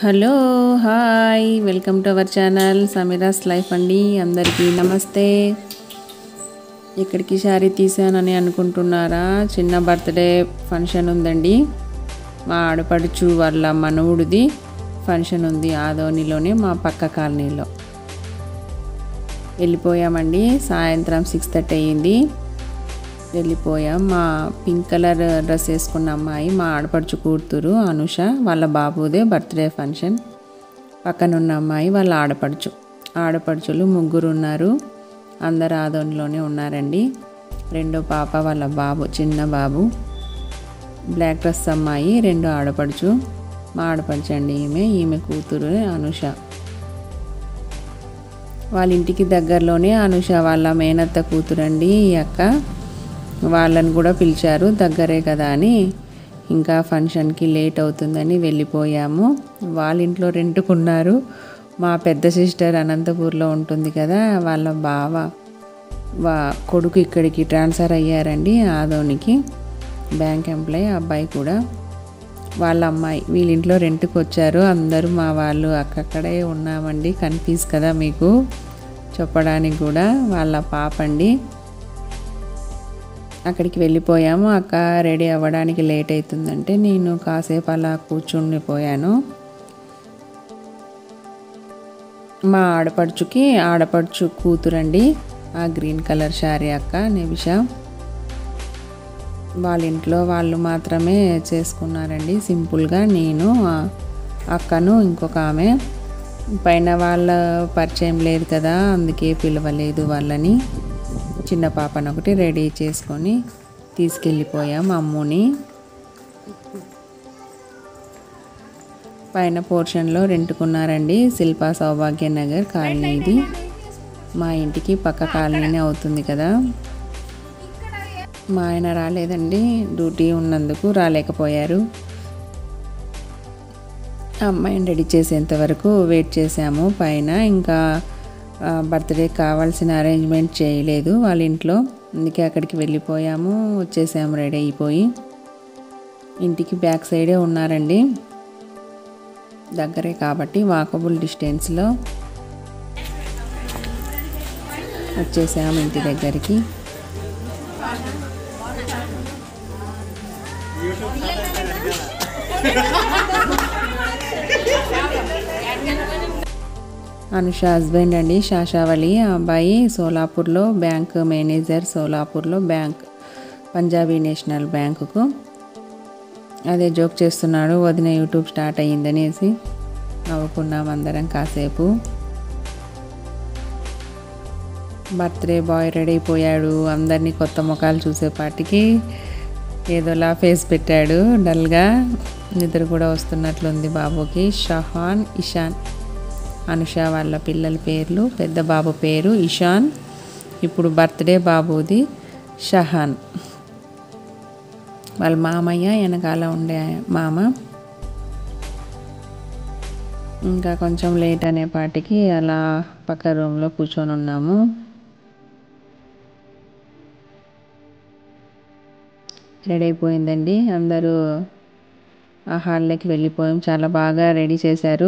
Hello hi welcome to our channel Sameera's life అండి అందరికీ నమస్తే ఇక్కడికి శారీ తీసానని అనుకుంటున్నారా చిన్న బర్త్డే ఫంక్షన్ ఉందండి మా ఆడపడుచు వాళ్ళ మనవుడిది ఫంక్షన్ ఉంది ఆదోనిలోనే మా పక్క కాలనీలో వెళ్ళిపోయామండి సాయంత్రం సిక్స్ థర్టీ అయ్యింది వెళ్ళిపోయాం మా పింక్ కలర్ డ్రెస్ వేసుకున్న అమ్మాయి మా ఆడపడుచు కూతురు అనుష వాళ్ళ బాబుదే బర్త్డే ఫంక్షన్ పక్కన ఉన్న అమ్మాయి వాళ్ళ ఆడపడుచు ఆడపడుచులు ముగ్గురు ఉన్నారు అందరు ఆదోనిలోనే ఉన్నారండి రెండో పాప వాళ్ళ బాబు చిన్న బాబు బ్లాక్ డ్రెస్ అమ్మాయి రెండో ఆడపడుచు మా ఆడపడుచు అండి ఈమె ఈమె కూతురు అనుష వాళ్ళ ఇంటికి దగ్గరలోనే అనుష వాళ్ళ మేనత్త కూతురండి ఈ అక్క వాళ్ళని కూడా పిలిచారు దగ్గరే కదా అని ఇంకా ఫంక్షన్కి లేట్ అవుతుందని వెళ్ళిపోయాము వాళ్ళ ఇంట్లో రెంట్కున్నారు మా పెద్ద సిస్టర్ అనంతపూర్లో ఉంటుంది కదా వాళ్ళ బావ వా కొడుకు ఇక్కడికి ట్రాన్స్ఫర్ అయ్యారండి ఆదోనికి బ్యాంక్ ఎంప్లాయ్ అబ్బాయి కూడా వాళ్ళ అమ్మాయి వీళ్ళ ఇంట్లో రెంట్కి వచ్చారు అందరూ మా వాళ్ళు అక్కడే ఉన్నామండి కన్ఫ్యూజ్ కదా మీకు చెప్పడానికి కూడా వాళ్ళ పాప అండి అక్కడికి వెళ్ళిపోయాము అక్క రెడీ అవ్వడానికి లేట్ అవుతుందంటే నేను కాసేపు అలా కూర్చుండిపోయాను మా ఆడపడుచుకి ఆడపడుచు కూతురండి ఆ గ్రీన్ కలర్ శారీ అక్క నివిష వాళ్ళ ఇంట్లో వాళ్ళు మాత్రమే చేసుకున్నారండి సింపుల్గా నేను అక్కను ఇంకొక ఆమె పైన వాళ్ళ పరిచయం లేదు కదా అందుకే పిలవలేదు వాళ్ళని చిన్న పాపను ఒకటి రెడీ చేసుకొని తీసుకెళ్ళిపోయాం అమ్ముని పైన పోర్షన్లో రెంటుకున్నారండి శిల్పా సౌభాగ్య నగర్ కాలనీ ఇది మా ఇంటికి పక్క కాలనీనే అవుతుంది కదా మా ఆయన రాలేదండి డ్యూటీ ఉన్నందుకు రాలేకపోయారు అమ్మాయిని రెడీ చేసేంత వరకు వెయిట్ చేసాము పైన ఇంకా బర్త్డే కావాల్సిన అరేంజ్మెంట్ చేయలేదు వాళ్ళ ఇంట్లో అందుకే అక్కడికి వెళ్ళిపోయాము వచ్చేసాము రెడీ అయిపోయి ఇంటికి బ్యాక్ సైడే ఉన్నారండి దగ్గరే కాబట్టి వాకబుల్ డిస్టెన్స్లో వచ్చేసాము ఇంటి దగ్గరికి అనుష హస్బెండ్ అండి శాషావళి ఆ అబ్బాయి సోలాపూర్లో బ్యాంక్ మేనేజర్ సోలాపూర్లో బ్యాంక్ పంజాబీ నేషనల్ బ్యాంకుకు అదే జోక్ చేస్తున్నాడు వదిన యూట్యూబ్ స్టార్ట్ అయ్యిందనేసి నవ్వుకున్నాం అందరం కాసేపు బర్త్డే బాయ్ రెడీ అయిపోయాడు అందరినీ కొత్త ముఖాలు చూసేపాటికి ఏదోలా ఫేస్ పెట్టాడు డల్గా నిద్ర కూడా వస్తున్నట్లుంది బాబుకి షహాన్ ఇషాన్ అనుష వాళ్ళ పిల్లల పేర్లు పెద్ద బాబు పేరు ఇషాన్ ఇప్పుడు బర్త్డే బాబుది షహాన్ వాళ్ళ మామయ్య వెనకాల ఉండే మామ ఇంకా కొంచెం లేట్ అనేపాటికి అలా పక్క రూమ్లో కూర్చొని ఉన్నాము రెడీ అయిపోయిందండి అందరూ ఆ హాల్లోకి వెళ్ళిపోయాం చాలా బాగా రెడీ చేశారు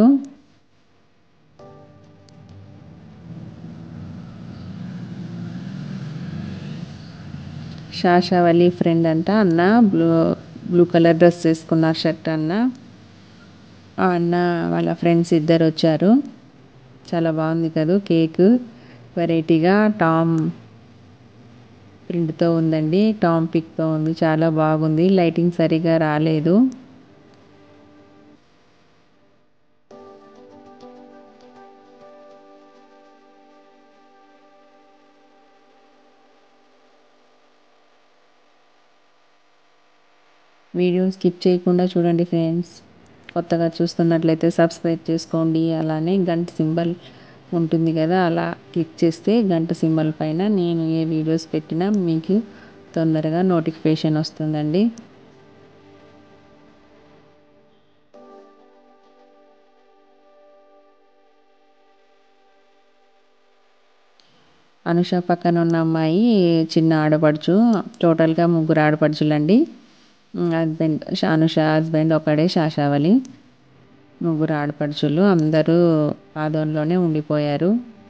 షాషావలి ఫ్రెండ్ అంట అన్న బ్లూ బ్లూ కలర్ డ్రెస్ వేసుకున్నారు షర్ట్ అన్న ఆ అన్న వాళ్ళ ఫ్రెండ్స్ ఇద్దరు వచ్చారు చాలా బాగుంది కదా కేక్ వెరైటీగా టామ్ ప్రింట్తో ఉందండి టామ్ పిక్తో ఉంది చాలా బాగుంది లైటింగ్ సరిగా రాలేదు వీడియో స్కిప్ చేయకుండా చూడండి ఫ్రెండ్స్ కొత్తగా చూస్తున్నట్లయితే సబ్స్క్రైబ్ చేసుకోండి అలానే గంట సింబల్ ఉంటుంది కదా అలా క్లిక్ చేస్తే గంట సింబల్ పైన నేను ఏ వీడియోస్ పెట్టినా మీకు తొందరగా నోటిఫికేషన్ వస్తుందండి అనుష పక్కన ఉన్న అమ్మాయి చిన్న ఆడపడుచు టోటల్గా ముగ్గురు ఆడపడుచులండి హస్బెండ్ అనుష హస్బెండ్ ఒకడే శాషావళి ముగ్గురు ఆడపడుచులు అందరూ ఆదోన్లోనే ఉండిపోయారు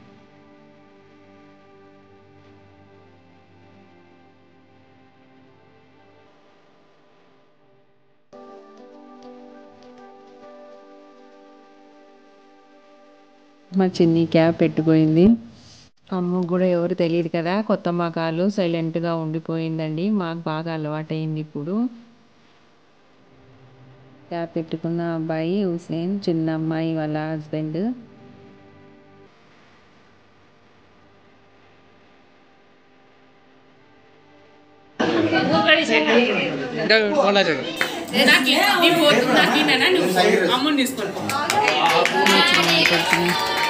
మా చిన్ని క్యాబ్ పెట్టుపోయింది అమ్మకు కూడా ఎవరు తెలియదు కదా కొత్త మకాలు సైలెంట్గా ఉండిపోయిందండి మాకు బాగా అలవాటైంది ఇప్పుడు క్యాబ్ పెట్టుకున్న అబ్బాయి హుసేన్ చిన్న అమ్మాయి వాళ్ళ హస్బెండ్ మా చిన్న కొడుకుని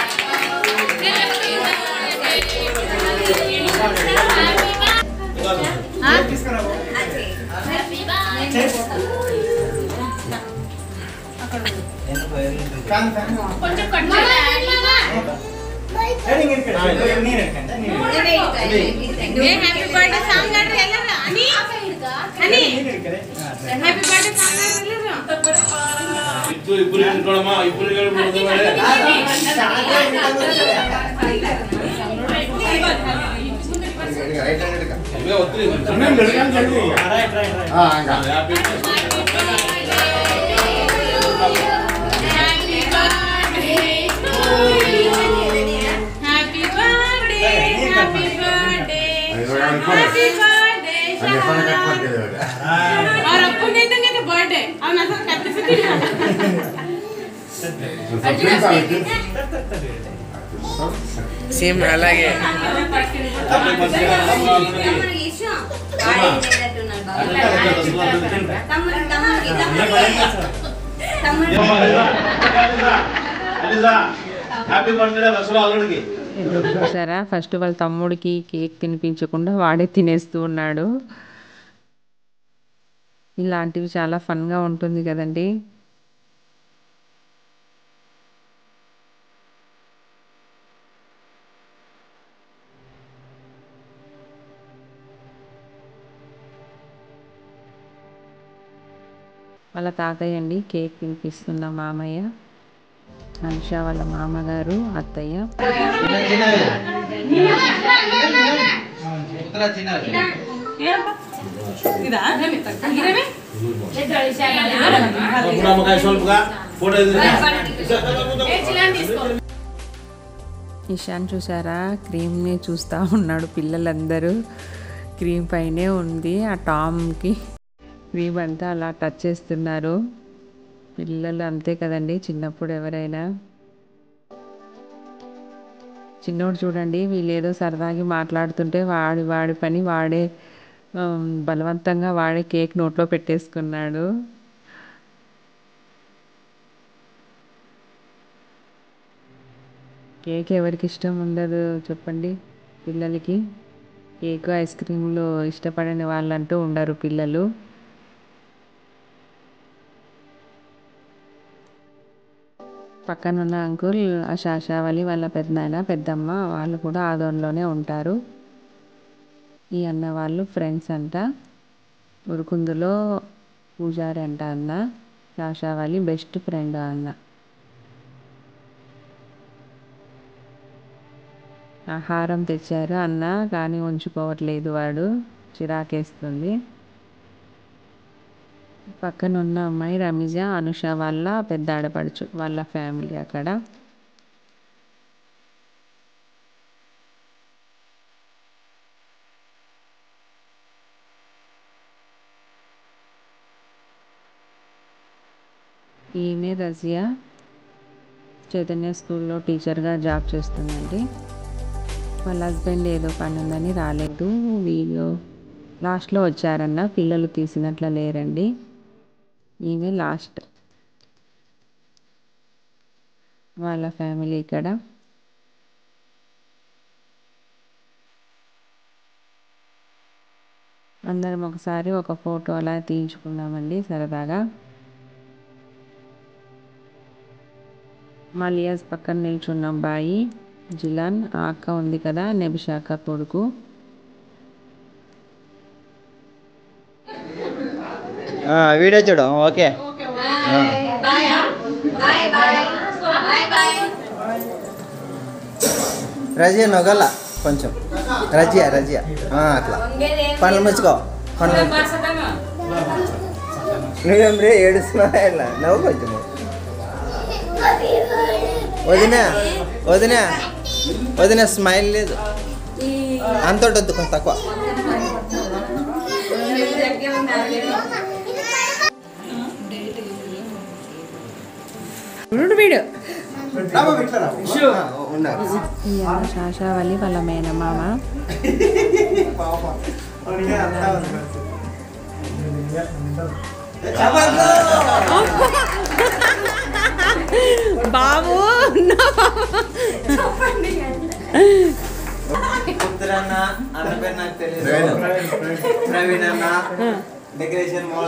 హ్యాపీ బర్త్డే సాంగ్ ఆడు ಎಲ್ಲರೂ ಅನಿ ಅನಿ హ్యాపీ బర్త్డే సాంగ్ ఆడు ಎಲ್ಲರೂ ಇಬ್ರು ಇಬ್ರು ಇಟ್ಕೊಳಮ್ಮ ಇಬ್ರು happy birthday happy birthday happy birthday happy birthday ಅವ್ರ ಅಪ್ಪನ ಇದ್ದಂಗೆ ಬರ್ಡೇ ಅವ್ನ ಹೆಸರು ಕತ್ತಿಸಿದ್ದೀನಿ సేమ్ అలాగే హ్యాపీ బర్త్డే దసరా అల్లుడికి చూసారా ఫస్ట్ వాళ్ళ తమ్ముడికి కేక్ తినిపించకుండా వాడే తినేస్తూ ఉన్నాడు ఇలాంటివి చాలా ఫన్గా ఉంటుంది కదండి వాళ్ళ తాతయ్య అండి కేక్ తినిపిస్తున్న మామయ్య అనుష వాళ్ళ మామగారు అత్తయ్య నమ్మకాయ స్వల్పగా ఫోటో ఇషాన్ చూసారా క్రీమ్ని చూస్తూ ఉన్నాడు పిల్లలందరూ క్రీమ్ పైనే ఉంది ఆ టామ్కి క్రీమ్ అంతా అలా టచ్ చేస్తున్నారు పిల్లలు అంతే కదండి చిన్నప్పుడు ఎవరైనా చిన్నోడు చూడండి వీళ్ళేదో సరదాగి మాట్లాడుతుంటే వాడి వాడి పని వాడే ఆమ్, బలవంతంగా వాడే కేక్ నోట్లో పెట్టేసుకున్నాడు కేక్ ఎవరికి ఇష్టం ఉండదు చెప్పండి పిల్లలకి కేక్ ఐస్ క్రీమ్లు ఇష్టపడని వాళ్ళంటూ ఉండరు పిల్లలు పక్కన ఉన్న అంకుల్ ఆశాశావళి వాళ్ళ పెద్దనాయన పెద్దమ్మ వాళ్ళు కూడా ఆదోన్లోనే ఉంటారు ఈ అన్న వాళ్ళు ఫ్రెండ్స్ అంట ఉరుకుందులో పూజారి అంట అన్న శాషావళి బెస్ట్ ఫ్రెండ్ అన్న ఆహారం తెచ్చారు అన్న కానీ ఉంచుకోవట్లేదు వాడు చిరాకేస్తుంది పక్కన ఉన్న అమ్మాయి రమిజ అనుష వాళ్ళ పెద్ద ఆడపడుచు వాళ్ళ ఫ్యామిలీ అక్కడ ఈమె రజియా చైతన్య స్కూల్లో టీచర్గా జాబ్ చేస్తుందండి వాళ్ళ హస్బెండ్ ఏదో పని ఉందని రాలేదు వీళ్ళు లాస్ట్లో వచ్చారన్న పిల్లలు తీసినట్లు లేరండి ఈమె లాస్ట్ వాళ్ళ ఫ్యామిలీ ఇక్కడ అందరం ఒకసారి ఒక ఫోటో అలా తీయించుకున్నామండి సరదాగా మలియాస్ పక్కన నిల్చున్న అబ్బాయి జిలాన్ ఆ అక్క ఉంది కదా నెబిషాక కొడుకు వీడియో చూడం ఓకే బాయ్ బాయ్ రజియా నొగల కొంచెం రజియా రజియా ఆ, అట్లా పండ్లు ముచ్చుకో పండ్లు ముచ్చుకో. నువ్వేం రే ఏడుస్తున్నావా ఇలా నవ్వు కొంచెం వదినా వదినా వదిన స్మైల్ లేదు అంతటి వద్దు కొంచెం తక్కువ చూడు వీడు ఉన్నారు ఇవాళ శాషావళి వాళ్ళ మేనమామ బాబు పుత్రన్న అన్న పేరు నాకు తెలియదు ప్రవీణ్ అన్న డెకరేషన్ మూల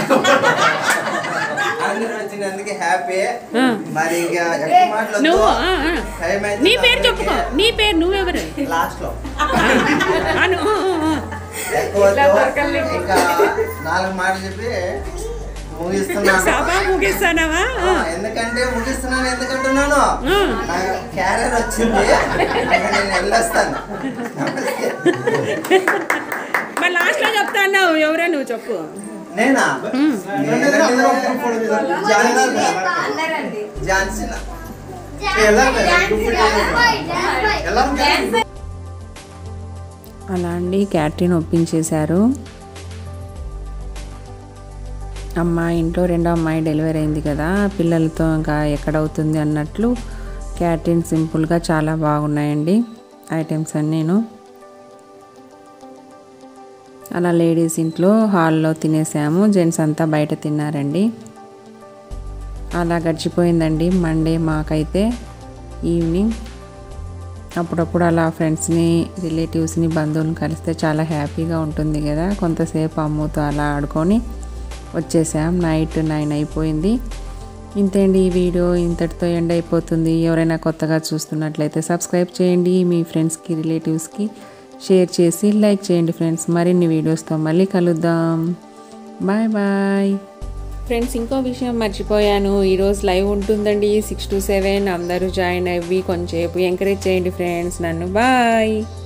అందరూ వచ్చినందుకు హ్యాపీ మరి ఇంకా ఎక్కువ మాటలు నువ్వు ఆ, ఆ. టైం అయితే నీ పేరు చెప్పుకో నీ పేరు నువ్వెవరు లాస్ట్ లో అను ఆ, ఆ, ఆ. ఎక్కువ వద్దు. ఇంకా నాలుగు మాటలు చెప్పి ముగిస్తున్నాను సభ ముగిస్తానవా ఆ, ఎందుకంటే ముగిస్తున్నాను ఎందుకంటున్నాను ఆ. నాకు క్యారియర్ వచ్చింది ఇంకా నేను వెళ్ళొస్తాను నమస్తే. మరి లాస్ట్ లో చెప్తా అన్నావు ఎవరే నువ్వు చెప్పు నేనా జాన్సన్ అలా అండి క్యాటరీన్ ఒప్పించేశారు అమ్మాయి ఇంట్లో రెండో అమ్మాయి డెలివరీ అయింది కదా పిల్లలతో ఇంకా ఎక్కడవుతుంది అన్నట్లు క్యాటరీన్ సింపుల్గా చాలా బాగున్నాయండి ఐటమ్స్ అన్నీను అలా లేడీస్ ఇంట్లో హాల్లో తినేసాము జెంట్స్ అంతా బయట తిన్నారండి అలా గడిచిపోయిందండి మండే మాకైతే ఈవినింగ్ అప్పుడప్పుడు అలా ఫ్రెండ్స్ని రిలేటివ్స్ని బంధువులను కలిస్తే చాలా హ్యాపీగా ఉంటుంది కదా కొంతసేపు అమ్ముతో అలా ఆడుకొని వచ్చేసాం నైట్ నైన్ అయిపోయింది ఇంతేండి ఈ వీడియో ఇంతటితో ఎండ్ అయిపోతుంది ఎవరైనా కొత్తగా చూస్తున్నట్లయితే సబ్స్క్రైబ్ చేయండి మీ ఫ్రెండ్స్కి రిలేటివ్స్కి షేర్ చేసి లైక్ చేయండి ఫ్రెండ్స్ మరిన్ని వీడియోస్తో మళ్ళీ కలుద్దాం బాయ్ బాయ్ ఫ్రెండ్స్ ఇంకో విషయం మర్చిపోయాను ఈరోజు లైవ్ ఉంటుందండి సిక్స్ టు సెవెన్ అందరూ జాయిన్ అవ్వి కొంచెంసేపు ఎంకరేజ్ చేయండి ఫ్రెండ్స్ నన్ను బాయ్